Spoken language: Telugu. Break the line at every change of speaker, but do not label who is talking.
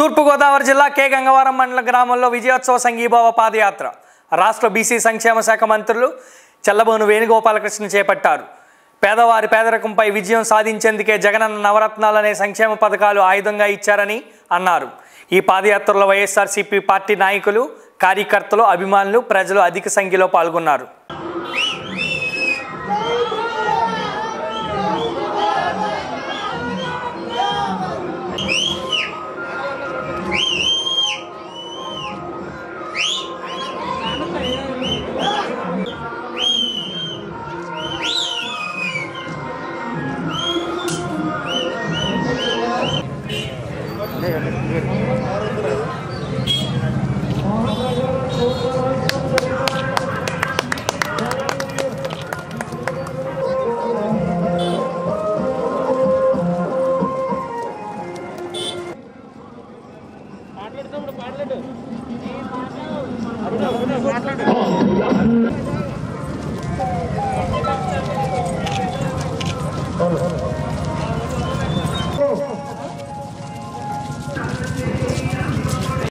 తూర్పుగోదావరి జిల్లా కే గంగవరం మండల గ్రామంలో విజయోత్సవ సంఘీభావ పాదయాత్ర రాష్ట్ర బీసీ సంక్షేమ శాఖ మంత్రులు చెల్లబోను వేణుగోపాలకృష్ణ చేపట్టారు పేదవారి పేదరికంపై విజయం సాధించేందుకే జగనన్న నవరత్నాలనే సంక్షేమ పథకాలు ఆయుధంగా ఇచ్చారని అన్నారు ఈ పాదయాత్రలో వైఎస్ఆర్సీపీ పార్టీ నాయకులు కార్యకర్తలు అభిమానులు ప్రజలు అధిక సంఖ్యలో పాల్గొన్నారు
మాట్లాడుతున్నప్పుడు మాట్లాడు